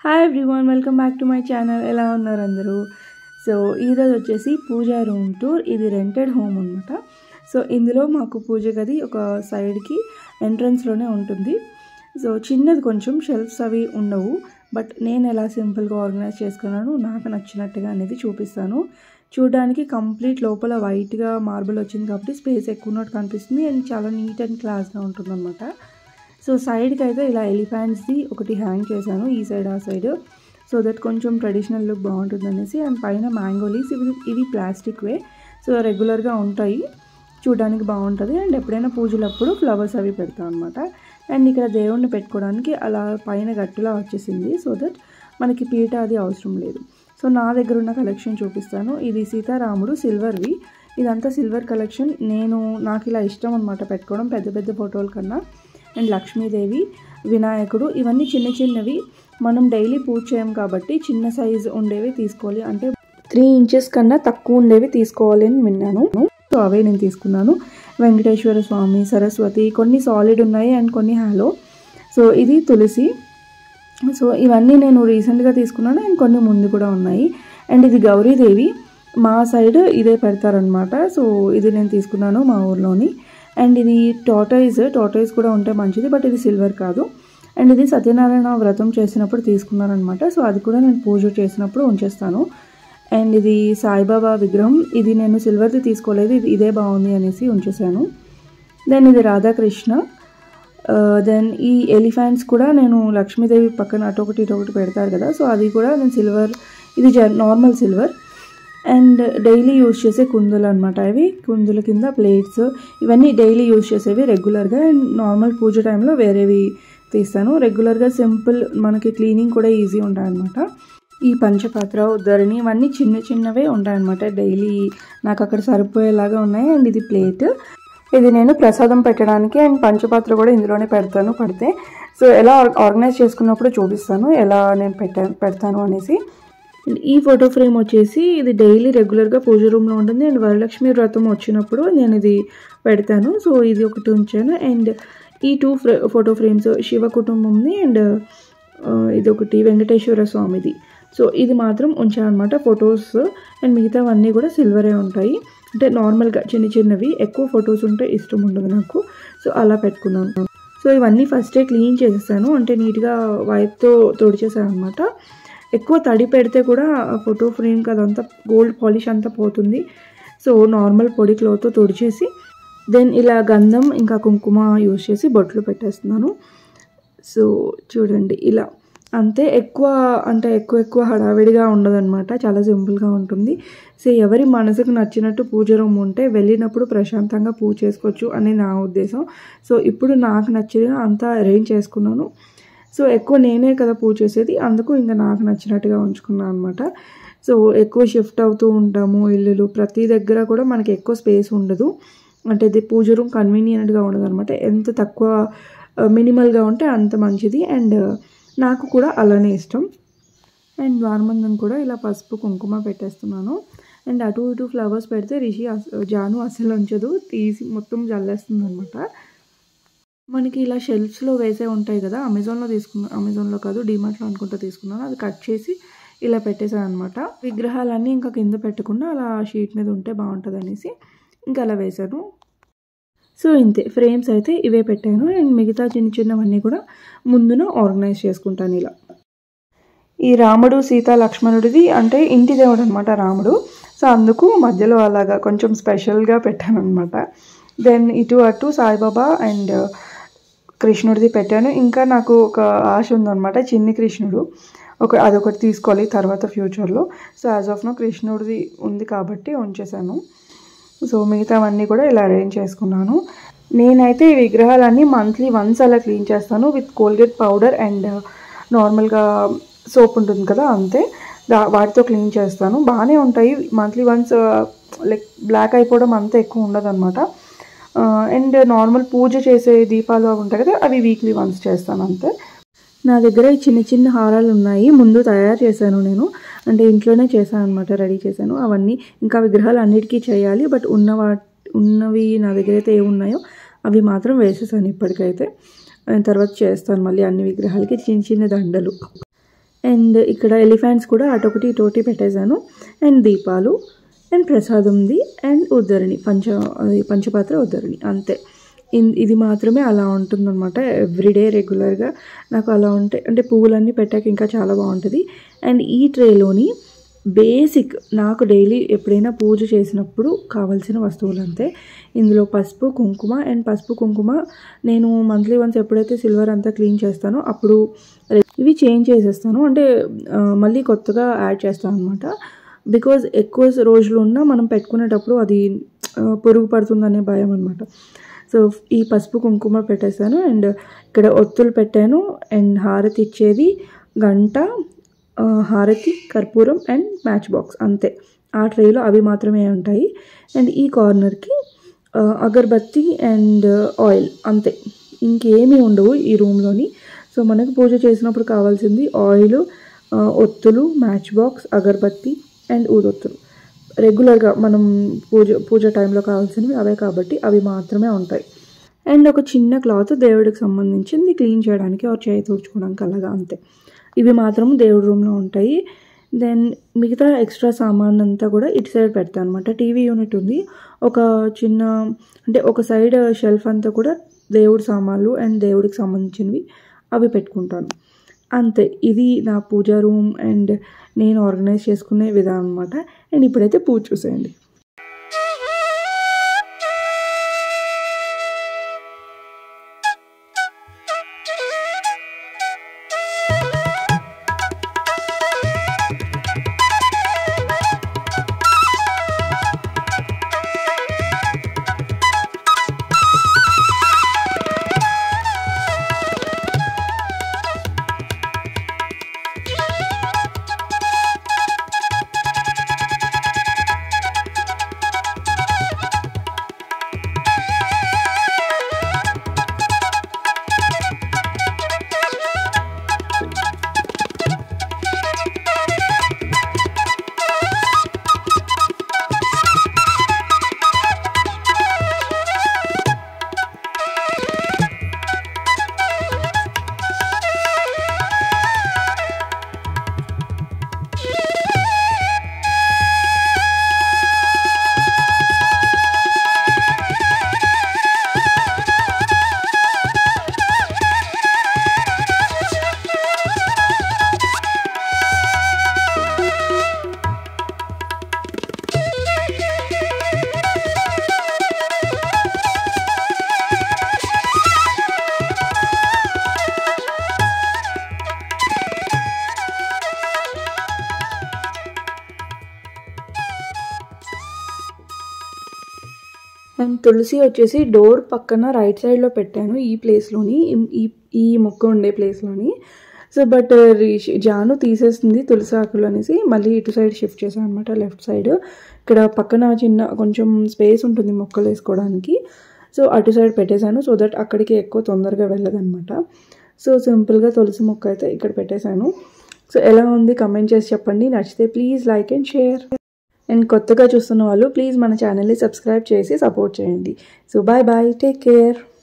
hi everyone welcome back to my channel ఎలా ఉన్నారు అందరూ సో ఈరోజు వచ్చేసి పూజా రూమ్ టూర్ ఇది రెంటెడ్ హోమ్ అనమాట సో ఇందులో మాకు పూజ గది ఒక సైడ్కి ఎంట్రన్స్లోనే ఉంటుంది సో చిన్నది కొంచెం షెల్ఫ్స్ అవి ఉండవు బట్ నేను ఎలా సింపుల్గా ఆర్గనైజ్ చేసుకున్నాను నాకు నచ్చినట్టుగా అనేది చూపిస్తాను చూడడానికి కంప్లీట్ లోపల వైట్గా మార్బుల్ వచ్చింది కాబట్టి స్పేస్ ఎక్కువ ఉన్నట్టు కనిపిస్తుంది అండ్ చాలా నీట్ అండ్ క్లాస్గా ఉంటుందన్నమాట సో సైడ్కి అయితే ఇలా ఎలిఫెంట్స్ది ఒకటి హ్యాంగ్ చేశాను ఈ సైడ్ ఆ సైడ్ సో దట్ కొంచెం ట్రెడిషనల్ లుక్ బాగుంటుంది అనేసి అండ్ పైన మ్యాంగో లీవ్స్ ఇవి ఇవి ప్లాస్టిక్ వే సో రెగ్యులర్గా ఉంటాయి చూడడానికి బాగుంటుంది అండ్ ఎప్పుడైనా పూజలప్పుడు ఫ్లవర్స్ అవి పెడతాం అనమాట అండ్ ఇక్కడ దేవుణ్ణి పెట్టుకోవడానికి అలా పైన గట్టులా వచ్చేసింది సో దట్ మనకి పీట అది అవసరం లేదు సో నా దగ్గర ఉన్న కలెక్షన్ చూపిస్తాను ఇది సీతారాముడు సిల్వర్వి ఇదంతా సిల్వర్ కలెక్షన్ నేను నాకు ఇలా ఇష్టం అనమాట పెట్టుకోవడం పెద్ద పెద్ద ఫోటోల కన్నా అండ్ లక్ష్మీదేవి వినాయకుడు ఇవన్నీ చిన్న చిన్నవి మనం డైలీ పూజ చేయం కాబట్టి చిన్న సైజు ఉండేవి తీసుకోవాలి అంటే త్రీ ఇంచెస్ కన్నా తక్కువ ఉండేవి తీసుకోవాలి అని విన్నాను సో అవే నేను తీసుకున్నాను వెంకటేశ్వర స్వామి సరస్వతి కొన్ని సాలిడ్ ఉన్నాయి అండ్ కొన్ని హాలో సో ఇది తులసి సో ఇవన్నీ నేను రీసెంట్గా తీసుకున్నాను అండ్ కొన్ని ముందు కూడా ఉన్నాయి అండ్ ఇది గౌరీదేవి మా సైడ్ ఇదే పెడతారనమాట సో ఇది నేను తీసుకున్నాను మా ఊర్లోని అండ్ ఇది టాటైజ్ టాటైజ్ కూడా ఉంటే మంచిది బట్ ఇది సిల్వర్ కాదు అండ్ ఇది సత్యనారాయణ వ్రతం చేసినప్పుడు తీసుకున్నారనమాట సో అది కూడా నేను పూజ చేసినప్పుడు ఉంచేస్తాను అండ్ ఇది సాయిబాబా విగ్రహం ఇది నేను సిల్వర్ది తీసుకోలేదు ఇది ఇదే బాగుంది అనేసి ఉంచేసాను దెన్ ఇది రాధాకృష్ణ దెన్ ఈ ఎలిఫెంట్స్ కూడా నేను లక్ష్మీదేవి పక్కన అటు ఒకటి ఇటు ఒకటి పెడతారు కదా సో అది కూడా నేను సిల్వర్ ఇది జ normal silver and daily use చేసే కుందులు అనమాట ఇవి కుందుల కింద ప్లేట్స్ ఇవన్నీ డైలీ యూజ్ చేసేవి రెగ్యులర్గా అండ్ నార్మల్ పూజ టైంలో వేరేవి తీస్తాను రెగ్యులర్గా సింపుల్ మనకి క్లీనింగ్ కూడా ఈజీ ఉంటాయన్నమాట ఈ పంచపాత్ర ఉద్దరిని ఇవన్నీ చిన్న చిన్నవే ఉంటాయన్నమాట డైలీ నాకు అక్కడ సరిపోయేలాగా ఉన్నాయి అండ్ ఇది ప్లేట్ ఇది నేను ప్రసాదం పెట్టడానికి అండ్ పంచపాత్ర కూడా ఇందులోనే పెడతాను పడితే సో ఎలా ఆర్గనైజ్ చేసుకున్నప్పుడు చూపిస్తాను ఎలా నేను పెట్టా పెడతాను అనేసి ఈ ఫోటో ఫ్రేమ్ వచ్చేసి ఇది డైలీ రెగ్యులర్గా పూజ రూమ్లో ఉంటుంది అండ్ వరలక్ష్మి వ్రతం వచ్చినప్పుడు నేను ఇది పెడతాను సో ఇది ఒకటి ఉంచాను అండ్ ఈ టూ ఫోటో ఫ్రేమ్స్ శివ కుటుంబంది అండ్ ఇది ఒకటి వెంకటేశ్వర స్వామిది సో ఇది మాత్రం ఉంచానమాట ఫొటోస్ అండ్ మిగతావన్నీ కూడా సిల్వరే ఉంటాయి అంటే నార్మల్గా చిన్న చిన్నవి ఎక్కువ ఫొటోస్ ఉంటే ఇష్టం ఉండదు నాకు సో అలా పెట్టుకున్నాను సో ఇవన్నీ ఫస్టే క్లీన్ చేసేసాను అంటే నీట్గా వైప్తో తుడిచేసాను అనమాట ఎక్కువ తడి పెడితే కూడా ఫోటో ఫ్రేమ్కి అదంతా గోల్డ్ పాలిష్ అంతా పోతుంది సో నార్మల్ పొడి క్లోత్తో తుడిచేసి దెన్ ఇలా గంధం ఇంకా కుంకుమ యూజ్ చేసి బొట్లు పెట్టేస్తున్నాను సో చూడండి ఇలా అంతే ఎక్కువ అంటే ఎక్కువ ఎక్కువ హడావిడిగా ఉండదన్నమాట చాలా సింపుల్గా ఉంటుంది సో ఎవరి మనసుకు నచ్చినట్టు పూజ రూమ్ ఉంటే వెళ్ళినప్పుడు ప్రశాంతంగా పూజ చేసుకోవచ్చు అని నా ఉద్దేశం సో ఇప్పుడు నాకు నచ్చిన అంతా అరేంజ్ చేసుకున్నాను సో ఎక్కువ నేనే కదా పూజ చేసేది అందుకు ఇంకా నాకు నచ్చినట్టుగా ఉంచుకున్నాను అనమాట సో ఎక్కువ షిఫ్ట్ అవుతూ ఉంటాము ఇల్లులు ప్రతి దగ్గర కూడా మనకి ఎక్కువ స్పేస్ ఉండదు అంటే ఇది పూజ రూమ్ కన్వీనియంట్గా ఉండదు అనమాట ఎంత తక్కువ మినిమల్గా ఉంటే అంత మంచిది అండ్ నాకు కూడా అలానే ఇష్టం అండ్ ద్వారబంధం కూడా ఇలా పసుపు కుంకుమ పెట్టేస్తున్నాను అండ్ అటు ఇటు ఫ్లవర్స్ పెడితే రిషి జాను అసలు ఉంచదు తీసి మొత్తం జల్లేస్తుంది అనమాట మనకి ఇలా షెల్ఫ్స్లో వేసే ఉంటాయి కదా అమెజాన్లో తీసుకున్నా అమెజాన్లో కాదు డిమార్ట్లో అనుకుంటా తీసుకున్నాను అది కట్ చేసి ఇలా పెట్టేశాను అనమాట విగ్రహాలన్నీ ఇంకా కింద పెట్టకుండా అలా షీట్ మీద ఉంటే బాగుంటుంది అనేసి ఇంకా అలా వేశాను సో ఇంతే ఫ్రేమ్స్ అయితే ఇవే పెట్టాను అండ్ మిగతా చిన్న చిన్నవన్నీ కూడా ముందున ఆర్గనైజ్ చేసుకుంటాను ఇలా ఈ రాముడు సీత లక్ష్మణుడిది అంటే ఇంటి దేవుడు అనమాట రాముడు సో అందుకు మధ్యలో అలాగా కొంచెం స్పెషల్గా పెట్టాను అనమాట దెన్ ఇటు అటు సాయిబాబా అండ్ కృష్ణుడిది పెట్టాను ఇంకా నాకు ఒక ఆశ ఉందన్నమాట చిన్ని కృష్ణుడు ఒక అదొకటి తీసుకోవాలి తర్వాత ఫ్యూచర్లో సో యాజ్ ఆఫ్ నో కృష్ణుడిది ఉంది కాబట్టి ఉంచేసాను సో మిగతావన్నీ కూడా ఇలా అరేంజ్ చేసుకున్నాను నేనైతే ఈ విగ్రహాలన్నీ మంత్లీ వన్స్ అలా క్లీన్ చేస్తాను విత్ కోల్గేట్ పౌడర్ అండ్ నార్మల్గా సోప్ ఉంటుంది కదా అంతే దా వాటితో క్లీన్ చేస్తాను బాగానే ఉంటాయి మంత్లీ వన్స్ లైక్ బ్లాక్ అయిపోవడం అంత ఎక్కువ ఉండదు అనమాట అండ్ నార్మల్ పూజ చేసే దీపాలు అవి ఉంటాయి కదా అవి వీక్లీ వన్స్ చేస్తాను అంతే నా దగ్గర ఈ చిన్న చిన్న హారాలు ఉన్నాయి ముందు తయారు చేశాను నేను అంటే ఇంట్లోనే చేశాను అనమాట రెడీ చేశాను అవన్నీ ఇంకా విగ్రహాలు అన్నిటికీ చేయాలి బట్ ఉన్న వా ఉన్నవి నా దగ్గర అయితే ఏమున్నాయో అవి మాత్రం వేసేసాను ఇప్పటికైతే తర్వాత చేస్తాను మళ్ళీ అన్ని విగ్రహాలకి చిన్న చిన్న దండలు అండ్ ఇక్కడ ఎలిఫెంట్స్ కూడా అటొకటి ఇటొకటి పెట్టేశాను అండ్ దీపాలు అండ్ ప్రసాదంది అండ్ ఉద్దరిణి పంచ అది పంచపాత్ర ఉద్దరిణి అంతే ఇన్- ఇది మాత్రమే అలా ఉంటుందన్నమాట ఎవ్రీడే రెగ్యులర్గా నాకు అలా ఉంటే అంటే పువ్వులన్నీ పెట్టాక ఇంకా చాలా బాగుంటుంది అండ్ ఈ ట్రేలోని బేసిక్ నాకు డైలీ ఎప్పుడైనా పూజ చేసినప్పుడు కావాల్సిన వస్తువులు అంతే ఇందులో పసుపు కుంకుమ అండ్ పసుపు కుంకుమ నేను మంత్లీ వన్స్ ఎప్పుడైతే సిల్వర్ అంతా క్లీన్ చేస్తానో అప్పుడు ఇవి చేంజ్ చేసేస్తాను అంటే ఆ, మళ్ళీ కొత్తగా యాడ్ చేస్తాను అనమాట బికాజ్ ఎక్కువ రోజులు ఉన్నా మనం పెట్టుకునేటప్పుడు అది ఆ, పురుగు పడుతుందనే భయం అనమాట సో ఈ పసుపు కుంకుమ పెట్టేశాను అండ్ ఇక్కడ ఒత్తులు పెట్టాను అండ్ హారతి ఇచ్చేది గంట ఆ, హారతి కర్పూరం అండ్ మ్యాచ్ బాక్స్ అంతే ఆ ట్రేలో అవి మాత్రమే ఉంటాయి అండ్ ఈ కార్నర్కి ఆ, అగరబత్తి అండ్ ఆయిల్ అంతే ఇంకేమీ ఉండవు ఈ రూమ్లోని సో మనకు పూజ చేసినప్పుడు కావాల్సింది ఆయిల్ ఆ, ఒత్తులు మ్యాచ్ బాక్స్ అగరబత్తి అండ్ ఊదొత్తులు రెగ్యులర్గా మనం పూజ పూజ టైంలో కావాల్సినవి అవే కాబట్టి అవి మాత్రమే ఉంటాయి అండ్ ఒక చిన్న క్లాత్ దేవుడికి సంబంధించింది క్లీన్ చేయడానికి ఆ చేయి తుడుచుకోవడానికి అలాగా అంతే ఇవి మాత్రం దేవుడి రూమ్లో ఉంటాయి దెన్ మిగతా ఎక్స్ట్రా సామాన్ అంతా కూడా ఇటు సైడ్ పెడతాను అనమాట టీవీ యూనిట్ ఉంది ఒక చిన్న అంటే ఒక సైడ్ షెల్ఫ్ అంతా కూడా దేవుడి సామాన్లు అండ్ దేవుడికి సంబంధించినవి అవి పెట్టుకుంటాను అంతే ఇది నా పూజా రూమ్ అండ్ నేను ఆర్గనైజ్ చేసుకునే విధానం అనమాట అండ్ ఇప్పుడైతే పూజ చూసేయండి అండ్ తులసి వచ్చేసి డోర్ పక్కన రైట్ సైడ్లో పెట్టాను ఈ ప్లేస్లోని ఈ ఈ మొక్క ఉండే ప్లేస్లోని సో బట్ జాను తీసేస్తుంది తులసి ఆకులు అనేసి మళ్ళీ ఇటు సైడ్ షిఫ్ట్ చేశాను అనమాట లెఫ్ట్ సైడ్ ఇక్కడ పక్కన చిన్న కొంచెం స్పేస్ ఉంటుంది మొక్కలు వేసుకోవడానికి సో అటు సైడ్ పెట్టేశాను సో దట్ అక్కడికి ఎక్కువ తొందరగా వెళ్ళదన్నమాట సో సింపుల్గా తులసి మొక్క అయితే ఇక్కడ పెట్టేశాను సో ఎలా ఉంది కమెంట్ చేసి చెప్పండి నచ్చితే please like and share and కొత్తగా చూస్తున్న వాళ్ళు ప్లీజ్ మన ఛానల్ని సబ్స్క్రైబ్ చేసి సపోర్ట్ చేయండి so bye bye take care